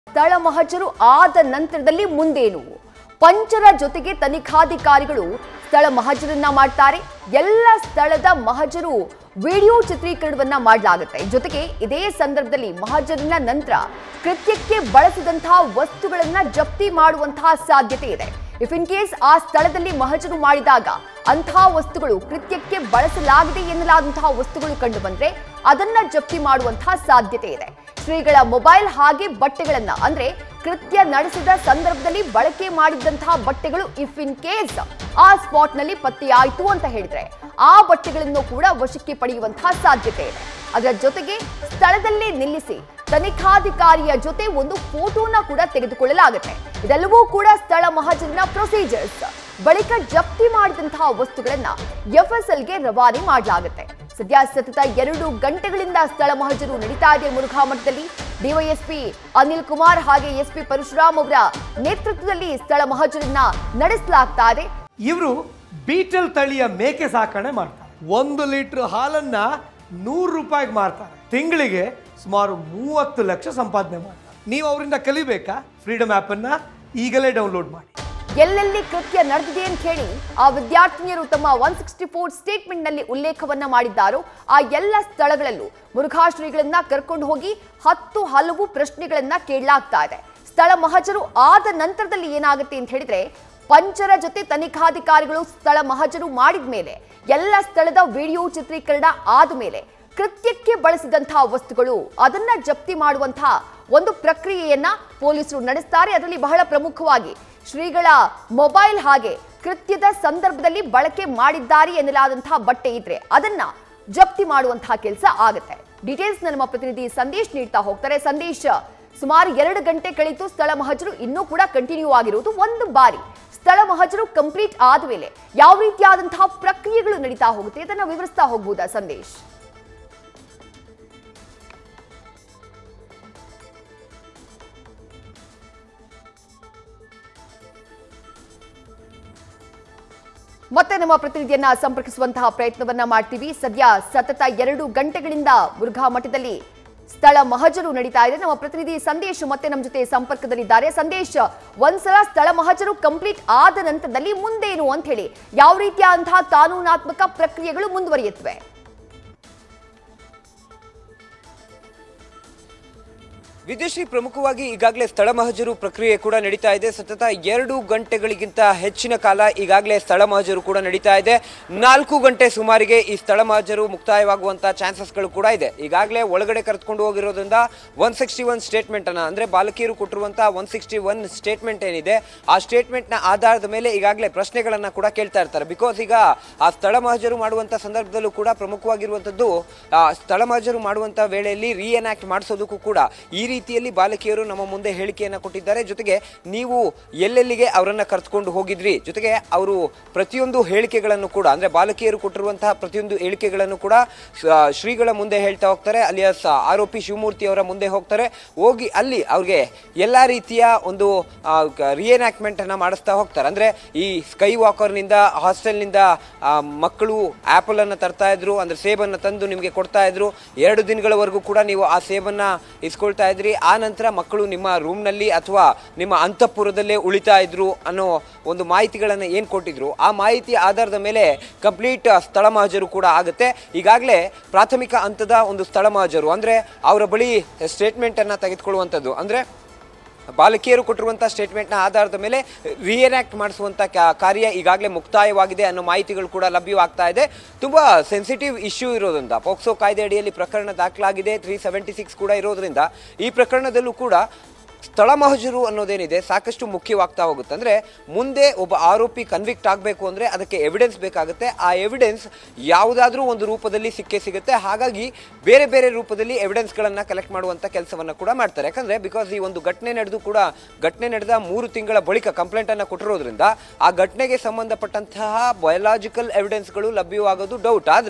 ಸ್ಥಳ ಮಹಜರು ಆದ ನಂತರದಲ್ಲಿ ಮುಂದೇನು ಪಂಚರ ಜೊತೆಗೆ ತನಿಖಾಧಿಕಾರಿಗಳು ಸ್ಥಳ ಮಹಜರನ್ನ ಮಾಡ್ತಾರೆ ಎಲ್ಲ ಸ್ಥಳದ ಮಹಜರು ವಿಡಿಯೋ ಚಿತ್ರೀಕರಣವನ್ನ ಮಾಡಲಾಗುತ್ತೆ ಜೊತೆಗೆ ಇದೇ ಸಂದರ್ಭದಲ್ಲಿ ಮಹಜರಿನ ನಂತರ ಕೃತ್ಯಕ್ಕೆ ಬಳಸಿದಂತಹ ವಸ್ತುಗಳನ್ನ ಜಪ್ತಿ ಮಾಡುವಂತಹ ಸಾಧ್ಯತೆ ಇದೆ ಇಫ್ ಇನ್ ಕೇಸ್ ಆ ಸ್ಥಳದಲ್ಲಿ ಮಹಜರು ಮಾಡಿದಾಗ ಅಂತಹ ವಸ್ತುಗಳು ಕೃತ್ಯಕ್ಕೆ ಬಳಸಲಾಗಿದೆ ಎನ್ನಲಾದಂತಹ ವಸ್ತುಗಳು ಕಂಡು ಬಂದ್ರೆ ಅದನ್ನ ಜಪ್ತಿ ಮಾಡುವಂತಹ ಸಾಧ್ಯತೆ ಇದೆ ಶ್ರೀಗಳ ಮೊಬೈಲ್ ಹಾಗೆ ಬಟ್ಟೆಗಳನ್ನ ಅಂದ್ರೆ ಕೃತ್ಯ ನಡೆಸಿದ ಸಂದರ್ಭದಲ್ಲಿ ಬಳಕೆ ಮಾಡಿದ್ದಂತಹ ಬಟ್ಟೆಗಳು ಇಫ್ ಇನ್ ಕೇಸ್ ಆ ಸ್ಪಾಟ್ ನಲ್ಲಿ ಪತ್ತೆಯಾಯಿತು ಅಂತ ಹೇಳಿದ್ರೆ ಆ ಬಟ್ಟೆಗಳನ್ನು ಕೂಡ ವಶಕ್ಕೆ ಪಡೆಯುವಂತಹ ಸಾಧ್ಯತೆ ಇದೆ ಅದರ ಜೊತೆಗೆ ಸ್ಥಳದಲ್ಲೇ ನಿಲ್ಲಿಸಿ ತನಿಖಾಧಿಕಾರಿಯ ಜೊತೆ ಒಂದು ಫೋಟೋನ ಕೂಡ ತೆಗೆದುಕೊಳ್ಳಲಾಗುತ್ತೆ ಇದೆಲ್ಲವೂ ಕೂಡ ಸ್ಥಳ ಮಹಜರಿನ ಪ್ರೊಸೀಜರ್ಸ್ ಬಳಿಕ ಜಪ್ತಿ ಮಾಡಿದಂತಹ ವಸ್ತುಗಳನ್ನ ಎಫ್ಎಸ್ಎಲ್ಗೆ ರವಾನೆ ಮಾಡಲಾಗುತ್ತೆ ಸದ್ಯ ಸತತ ಎರಡು ಗಂಟೆಗಳಿಂದ ಸ್ಥಳ ಮಹಜರು ನಡೀತಾ ಇದೆ ಮುರುಘಾ ಮಠದಲ್ಲಿ ಡಿವೈಎಸ್ಪಿ ಅನಿಲ್ ಕುಮಾರ್ ಹಾಗೆ ಎಸ್ಪಿ ಪರಶುರಾಮ್ ಅವರ ನೇತೃತ್ವದಲ್ಲಿ ಸ್ಥಳ ಮಹಜರನ್ನ ನಡೆಸಲಾಗ್ತಾ ಇದೆ ಇವರು ಬೀಟಲ್ ತಳಿಯ ಮೇಕೆ ಸಾಕಣೆ ಮಾಡ್ತಾರೆ ಒಂದು ಲೀಟರ್ ಹಾಲನ್ನ ನೂರು ರೂಪಾಯಿಗೆ ಮಾರ್ತಾರೆ ತಿಂಗಳಿಗೆ ಸುಮಾರು ಮೂವತ್ತು ಲಕ್ಷ ಸಂಪಾದನೆ ಮಾಡ್ತಾರೆ ನೀವು ಅವರಿಂದ ಕಲಿಬೇಕಾ ಫ್ರೀಡಮ್ ಅನ್ನ ಈಗಲೇ ಡೌನ್ಲೋಡ್ ಮಾಡಿ ಎಲ್ಲೆಲ್ಲಿ ಕೃತ್ಯ ನಡೆದಿದೆ ಅಂತ ಹೇಳಿ ಆ ವಿದ್ಯಾರ್ಥಿನಿಯರು ತಮ್ಮ ಒನ್ ಸಿಕ್ಸ್ಟಿ ಫೋರ್ ಸ್ಟೇಟ್ಮೆಂಟ್ ನಲ್ಲಿ ಉಲ್ಲೇಖವನ್ನ ಮಾಡಿದ್ದಾರೋ ಆ ಎಲ್ಲ ಸ್ಥಳಗಳಲ್ಲೂ ಮುರುಘಾ ಶ್ರೀಗಳನ್ನ ಕರ್ಕೊಂಡು ಹೋಗಿ ಹತ್ತು ಹಲವು ಪ್ರಶ್ನೆಗಳನ್ನ ಕೇಳಲಾಗ್ತಾ ಇದೆ ಸ್ಥಳ ಮಹಜರು ಆದ ನಂತರದಲ್ಲಿ ಏನಾಗುತ್ತೆ ಅಂತ ಹೇಳಿದ್ರೆ ಪಂಚರ ಜೊತೆ ತನಿಖಾಧಿಕಾರಿಗಳು ಸ್ಥಳ ಮಹಜರು ಮಾಡಿದ ಮೇಲೆ ಎಲ್ಲ ಸ್ಥಳದ ವಿಡಿಯೋ ಚಿತ್ರೀಕರಣ ಆದ ಮೇಲೆ ಕೃತ್ಯಕ್ಕೆ ಬಳಸಿದಂತಹ ವಸ್ತುಗಳು ಅದನ್ನ ಜಪ್ತಿ ಮಾಡುವಂತಹ ಒಂದು ಪ್ರಕ್ರಿಯೆಯನ್ನ ಪೊಲೀಸರು ನಡೆಸ್ತಾರೆ ಅದರಲ್ಲಿ ಬಹಳ ಪ್ರಮುಖವಾಗಿ ಶ್ರೀಗಳ ಮೊಬೈಲ್ ಹಾಗೆ ಕೃತ್ಯದ ಸಂದರ್ಭದಲ್ಲಿ ಬಳಕೆ ಮಾಡಿದ್ದಾರೆ ಎನ್ನಲಾದಂತಹ ಬಟ್ಟೆ ಇದ್ರೆ ಅದನ್ನ ಜಪ್ತಿ ಮಾಡುವಂತಹ ಕೆಲಸ ಆಗುತ್ತೆ ಡೀಟೇಲ್ಸ್ ನಮ್ಮ ಪ್ರತಿನಿಧಿ ಸಂದೇಶ್ ನೀಡ್ತಾ ಹೋಗ್ತಾರೆ ಸಂದೇಶ್ ಸುಮಾರು ಎರಡು ಗಂಟೆ ಕಳಿತು ಸ್ಥಳ ಮಹಜರು ಇನ್ನೂ ಕೂಡ ಕಂಟಿನ್ಯೂ ಆಗಿರುವುದು ಒಂದು ಬಾರಿ ಸ್ಥಳ ಮಹಜರು ಕಂಪ್ಲೀಟ್ ಆದ್ಮೇಲೆ ಯಾವ ರೀತಿಯಾದಂತಹ ಪ್ರಕ್ರಿಯೆಗಳು ನಡೀತಾ ಹೋಗುತ್ತೆ ಇದನ್ನ ವಿವರಿಸ್ತಾ ಹೋಗ್ಬೋದಾ ಸಂದೇಶ್ ಮತ್ತೆ ನಮ್ಮ ಪ್ರತಿನಿಧಿಯನ್ನ ಸಂಪರ್ಕಿಸುವಂತಹ ಪ್ರಯತ್ನವನ್ನ ಮಾಡ್ತೀವಿ ಸದ್ಯ ಸತತ ಎರಡು ಗಂಟೆಗಳಿಂದ ಮುರುಘಾ ಮಠದಲ್ಲಿ ಸ್ಥಳ ಮಹಜರು ನಡೀತಾ ಇದೆ ನಮ್ಮ ಪ್ರತಿನಿಧಿ ಸಂದೇಶ್ ಮತ್ತೆ ನಮ್ಮ ಜೊತೆ ಸಂಪರ್ಕದಲ್ಲಿದ್ದಾರೆ ಸಂದೇಶ್ ಒಂದ್ಸಲ ಸ್ಥಳ ಮಹಜರು ಕಂಪ್ಲೀಟ್ ಆದ ನಂತರದಲ್ಲಿ ಮುಂದೇನು ಅಂತ ಹೇಳಿ ಯಾವ ರೀತಿಯಾದಂತಹ ಕಾನೂನಾತ್ಮಕ ಪ್ರಕ್ರಿಯೆಗಳು ಮುಂದುವರಿಯುತ್ತವೆ ವಿದೇಶಿ ಪ್ರಮುಖವಾಗಿ ಈಗಾಗಲೇ ಸ್ಥಳ ಮಹಜರು ಪ್ರಕ್ರಿಯೆ ಕೂಡ ನಡೀತಾ ಇದೆ ಸತತ ಎರಡು ಗಂಟೆಗಳಿಗಿಂತ ಹೆಚ್ಚಿನ ಕಾಲ ಈಗಾಗಲೇ ಸ್ಥಳ ಮಹಜರು ಕೂಡ ನಡೀತಾ ಇದೆ ನಾಲ್ಕು ಗಂಟೆ ಸುಮಾರಿಗೆ ಈ ಸ್ಥಳ ಮಹಜರು ಮುಕ್ತಾಯವಾಗುವಂತಹ ಚಾನ್ಸಸ್ಗಳು ಕೂಡ ಇದೆ ಈಗಾಗಲೇ ಒಳಗಡೆ ಕರೆದುಕೊಂಡು ಹೋಗಿರೋದ್ರಿಂದ ಒನ್ ಸಿಕ್ಸ್ಟಿ ಒನ್ ಸ್ಟೇಟ್ಮೆಂಟ್ ಅನ್ನ ಅಂದ್ರೆ ಬಾಲಕಿಯರು ಕೊಟ್ಟಿರುವಂತಹ ಒನ್ ಸಿಕ್ಸ್ಟಿ ಒನ್ ಸ್ಟೇಟ್ಮೆಂಟ್ ಏನಿದೆ ಆ ಸ್ಟೇಟ್ಮೆಂಟ್ ನ ಆಧಾರದ ಮೇಲೆ ಈಗಾಗಲೇ ಪ್ರಶ್ನೆಗಳನ್ನ ಕೂಡ ಕೇಳ್ತಾ ಇರ್ತಾರೆ ಬಿಕಾಸ್ ಈಗ ಆ ಸ್ಥಳ ಮಹಜರು ಮಾಡುವಂತ ಸಂದರ್ಭದಲ್ಲೂ ಕೂಡ ಪ್ರಮುಖವಾಗಿರುವಂತದ್ದು ಆ ಸ್ಥಳ ಮಹಜರು ಮಾಡುವಂತ ವೇಳೆಯಲ್ಲಿ ರೀಎನಾಕ್ಟ್ ಮಾಡಿಸೋದಕ್ಕೂ ಕೂಡ ಈ ರೀತಿಯಲ್ಲಿ ಬಾಲಕಿಯರು ನಮ್ಮ ಮುಂದೆ ಹೇಳಿಕೆಯನ್ನ ಕೊಟ್ಟಿದ್ದಾರೆ ಜೊತೆಗೆ ನೀವು ಎಲ್ಲೆಲ್ಲಿಗೆ ಅವರನ್ನ ಕರೆದುಕೊಂಡು ಹೋಗಿದ್ರಿ ಜೊತೆಗೆ ಅವರು ಪ್ರತಿಯೊಂದು ಹೇಳಿಕೆಗಳನ್ನು ಕೂಡ ಅಂದ್ರೆ ಬಾಲಕಿಯರು ಕೊಟ್ಟಿರುವಂತಹ ಪ್ರತಿಯೊಂದು ಹೇಳಿಕೆಗಳನ್ನು ಕೂಡ ಸ- ಶ್ರೀಗಳ ಮುಂದೆ ಹೇಳ್ತಾ ಹೋಗ್ತಾರೆ ಅಲಿಯಾಸ್ ಆರೋಪಿ ಶಿವಮೂರ್ತಿ ಅವರ ಮುಂದೆ ಹೋಗ್ತಾರೆ ಹೋಗಿ ಅಲ್ಲಿ ಅವ್ರಿಗೆ ಎಲ್ಲಾ ರೀತಿಯ ಒಂದು ರಿಎನಾಕ್ಟ್ಮೆಂಟ್ ಅನ್ನ ಮಾಡಿಸ್ತಾ ಹೋಗ್ತಾರೆ ಅಂದ್ರೆ ಈ ಸ್ಕೈ ವಾಕರ್ನಿಂದ ಹಾಸ್ಟೆಲ್ನಿಂದ ಆ, ಮಕ್ಕಳು ಆಪಲ್ ಅನ್ನ ತರ್ತಾ ಇದ್ರು ಅಂದ್ರೆ ಸೇಬನ್ನ ತಂದು ನಿಮಗೆ ಕೊಡ್ತಾ ಇದ್ರು ಎರಡು ದಿನಗಳವರೆಗೂ ಕೂಡ ನೀವು ಆ ಸೇಬನ್ನ ಇಸ್ಕೊಳ್ತಾ ಇದ್ರಿ ಆ ನಂತರ ಮಕ್ಕಳು ನಿಮ್ಮ ರೂಮ್ನಲ್ಲಿ ಅಥವಾ ನಿಮ್ಮ ಅಂತಃಪುರದಲ್ಲೇ ಉಳಿತಾ ಇದ್ರು ಅನ್ನೋ ಒಂದು ಮಾಹಿತಿಗಳನ್ನ ಏನ್ ಕೊಟ್ಟಿದ್ರು ಆ ಮಾಹಿತಿ ಆಧಾರದ ಮೇಲೆ ಕಂಪ್ಲೀಟ್ ಸ್ಥಳ ಮಹಜರು ಕೂಡ ಆಗುತ್ತೆ ಈಗಾಗಲೇ ಪ್ರಾಥಮಿಕ ಹಂತದ ಒಂದು ಸ್ಥಳ ಮಹಜರು ಅಂದ್ರೆ ಅವರ ಬಳಿ ಸ್ಟೇಟ್ಮೆಂಟ್ ಅನ್ನ ತೆಗೆದುಕೊಳ್ಳುವಂಥದ್ದು ಅಂದ್ರೆ ಬಾಲಕಿಯರು ಕೊಟ್ಟಿರುವಂತಹ ಸ್ಟೇಟ್ಮೆಂಟ್ನ ಆಧಾರದ ಮೇಲೆ ರಿಎನಾಕ್ಟ್ ಮಾಡಿಸುವಂತ ಕಾ- ಕಾರ್ಯ ಈಗಾಗಲೇ ಮುಕ್ತಾಯವಾಗಿದೆ ಅನ್ನೋ ಮಾಹಿತಿಗಳು ಕೂಡ ಲಭ್ಯವಾಗ್ತಾ ಇದೆ ತುಂಬಾ ಸೆನ್ಸಿಟಿವ್ ಇಶ್ಯೂ ಇರೋದ್ರಿಂದ ಪೋಕ್ಸೋ ಕಾಯ್ದೆ ಅಡಿಯಲ್ಲಿ ಪ್ರಕರಣ ದಾಖಲಾಗಿದೆ ತ್ರೀ ಸೆವೆಂಟಿ ಸಿಕ್ಸ್ ಕೂಡ ಇರೋದ್ರಿಂದ ಈ ಪ್ರಕರಣದಲ್ಲೂ ಕೂಡ ಸ್ಥಳ ಮಹಜರು ಅನ್ನೋದೇನಿದೆ ಸಾಕಷ್ಟು ಮುಖ್ಯವಾಗ್ತಾ ಹೋಗುತ್ತೆ ಅಂದ್ರೆ ಮುಂದೆ ಒಬ್ಬ ಆರೋಪಿ ಕನ್ವಿಕ್ಟ್ ಆಗಬೇಕು ಅಂದ್ರೆ ಅದಕ್ಕೆ ಎವಿಡೆನ್ಸ್ ಬೇಕಾಗುತ್ತೆ ಆ ಎವಿಡೆನ್ಸ್ ಯಾವುದಾದ್ರೂ ಒಂದು ರೂಪದಲ್ಲಿ ಸಿಕ್ಕೇ ಸಿಗುತ್ತೆ ಹಾಗಾಗಿ ಬೇರೆ ಬೇರೆ ರೂಪದಲ್ಲಿ ಎವಿಡೆನ್ಸ್ಗಳನ್ನ ಕಲೆಕ್ಟ್ ಮಾಡುವಂತ ಕೆಲಸವನ್ನ ಕೂಡ ಮಾಡ್ತಾರೆ ಯಾಕಂದ್ರೆ ಬಿಕಾಸ್ ಈ ಒಂದು ಘಟನೆ ನಡೆದು ಕೂಡ ಘಟನೆ ನಡೆದ ಮೂರು ತಿಂಗಳ ಬಳಿಕ ಕಂಪ್ಲೇಂಟ್ ಅನ್ನ ಕೊಟ್ಟಿರೋದ್ರಿಂದ ಆ ಘಟನೆಗೆ ಸಂಬಂಧಪಟ್ಟಂತಹ ಬಯೋಲಾಜಿಕಲ್ ಎವಿಡೆನ್ಸ್ಗಳು ಲಭ್ಯವಾಗೋದು ಡೌಟ್ ಆದ್ರೆ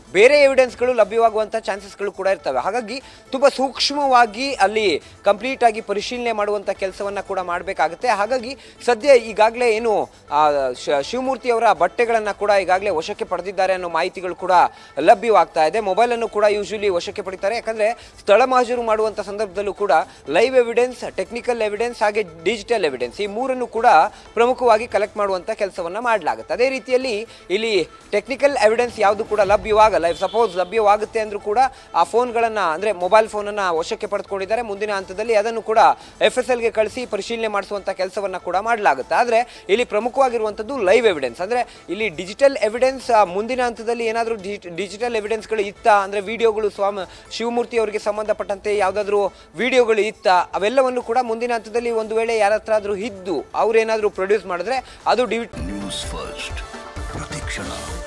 ಬೇರೆ ಎವಿಡೆನ್ಸ್ಗಳು ಲಭ್ಯವಾಗುವಂಥ ಚಾನ್ಸಸ್ಗಳು ಕೂಡ ಇರ್ತವೆ ಹಾಗಾಗಿ ತುಂಬ ಸೂಕ್ಷ್ಮವಾಗಿ ಅಲ್ಲಿ ಕಂಪ್ಲೀಟ್ ಆಗಿ ಪರಿಶೀಲನೆ ಮಾಡುವಂಥ ಕೆಲಸವನ್ನು ಕೂಡ ಮಾಡಬೇಕಾಗುತ್ತೆ ಹಾಗಾಗಿ ಸದ್ಯ ಈಗಾಗಲೇ ಏನು ಆ, ಶ- ಶಿವಮೂರ್ತಿ ಅವರ ಬಟ್ಟೆಗಳನ್ನು ಕೂಡ ಈಗಾಗಲೇ ವಶಕ್ಕೆ ಪಡೆದಿದ್ದಾರೆ ಅನ್ನೋ ಮಾಹಿತಿಗಳು ಕೂಡ ಲಭ್ಯವಾಗ್ತಾ ಇದೆ ಮೊಬೈಲನ್ನು ಕೂಡ ಯೂಶಲಿ ವಶಕ್ಕೆ ಪಡಿತಾರೆ ಯಾಕಂದರೆ ಸ್ಥಳ ಮಹಾಜರು ಮಾಡುವಂಥ ಸಂದರ್ಭದಲ್ಲೂ ಕೂಡ ಲೈವ್ ಎವಿಡೆನ್ಸ್ ಟೆಕ್ನಿಕಲ್ ಎವಿಡೆನ್ಸ್ ಹಾಗೆ ಡಿಜಿಟಲ್ ಎವಿಡೆನ್ಸ್ ಈ ಮೂರನ್ನು ಕೂಡ ಪ್ರಮುಖವಾಗಿ ಕಲೆಕ್ಟ್ ಮಾಡುವಂಥ ಕೆಲಸವನ್ನು ಮಾಡಲಾಗುತ್ತೆ ಅದೇ ರೀತಿಯಲ್ಲಿ ಇಲ್ಲಿ ಟೆಕ್ನಿಕಲ್ ಎವಿಡೆನ್ಸ್ ಯಾವುದು ಕೂಡ ಲಭ್ಯವಾಗಲ್ಲ ಸಪೋಸ್ ಲಭ್ಯವಾಗುತ್ತೆ ಅಂದರೂ ಕೂಡ ಆ ಫೋನ್ಗಳನ್ನು ಅಂದರೆ ಮೊಬೈಲ್ ಫೋನನ್ನು ವಶಕ್ಕೆ ಪಡೆದುಕೊಂಡಿದ್ದಾರೆ ಮುಂದಿನ ಹಂತದಲ್ಲಿ ಅದನ್ನು ಕೂಡ ಎಫ್ ಎಸ್ ಎಲ್ಗೆ ಕಳಿಸಿ ಪರಿಶೀಲನೆ ಮಾಡಿಸುವಂಥ ಕೆಲಸವನ್ನು ಕೂಡ ಮಾಡಲಾಗುತ್ತೆ ಆದರೆ ಇಲ್ಲಿ ಪ್ರಮುಖವಾಗಿರುವಂಥದ್ದು ಲೈವ್ ಎವಿಡೆನ್ಸ್ ಅಂದರೆ ಇಲ್ಲಿ ಡಿಜಿಟಲ್ ಎವಿಡೆನ್ಸ್ ಮುಂದಿನ ಹಂತದಲ್ಲಿ ಏನಾದರೂ ಡಿಜಿಟಲ್ ಎವಿಡೆನ್ಸ್ಗಳು ಇತ್ತಾ ಅಂದರೆ ವಿಡಿಯೋಗಳು ಸ್ವಾಮಿ ಶಿವಮೂರ್ತಿ ಅವರಿಗೆ ಸಂಬಂಧಪಟ್ಟಂತೆ ಯಾವುದಾದ್ರೂ ವಿಡಿಯೋಗಳು ಇತ್ತಾ ಅವೆಲ್ಲವನ್ನು ಕೂಡ ಮುಂದಿನ ಹಂತದಲ್ಲಿ ಒಂದು ವೇಳೆ ಯಾರ ಹತ್ರ ಆದರೂ ಇದ್ದು ಅವ್ರೇನಾದರೂ ಪ್ರೊಡ್ಯೂಸ್ ಮಾಡಿದ್ರೆ ಅದು ಡಿ ನ್ಯೂಸ್ ಫಸ್ಟ್ ಪ್ರತಿಕ್ಷಣ